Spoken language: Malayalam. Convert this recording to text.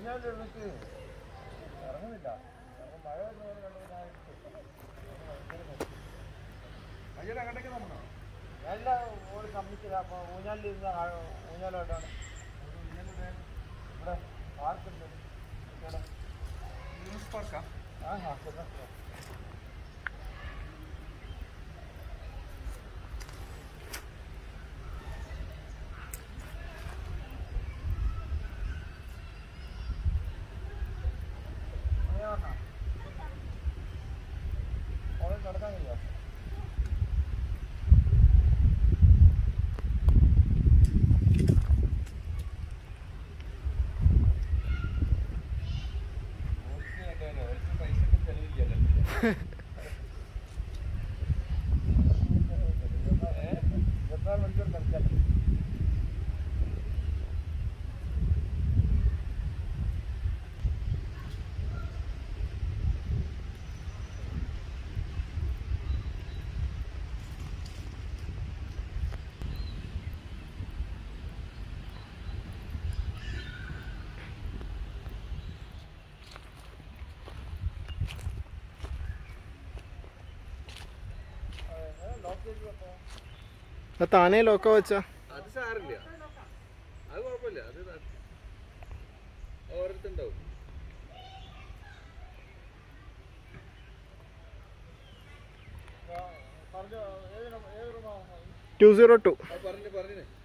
ഊഞ്ഞാലിട്ട് ഇറങ്ങുന്നില്ല കാരണം മഴ വരുന്നവരെ കണ്ടു അയ്യടെ അങ്ങോട്ടേക്ക് നോക്കണോ നല്ല ഒരു സമ്മിച്ചില്ല അപ്പൊ ഊഞ്ഞാലിരുന്ന ഊഞ്ഞാലോട്ടാണ് ഇവിടെ പാർക്കുണ്ട് ഇവിടെ ന്യൂസ് പാർക്കാ ആ ആ ശരി നടക്കാൻ കഴിയോ പൈസക്ക് ചെലവില്ല ഇരുപത്തിനാല് മണിക്കൂർ കളിക്കാൻ ലോക്ക് ചെയ്ത് വെക്കോ അത് താനേ ലോക്ക വെച്ചാ അത് സാറില്ല അത് കുഴപ്പമില്ല അത് ഓരോരുത്തുണ്ടാവും പറഞ്ഞോ ഏത് നം- ഏത് റൂമാ ടു സീറോ ടു അത് പറഞ്ഞു പറഞ്ഞു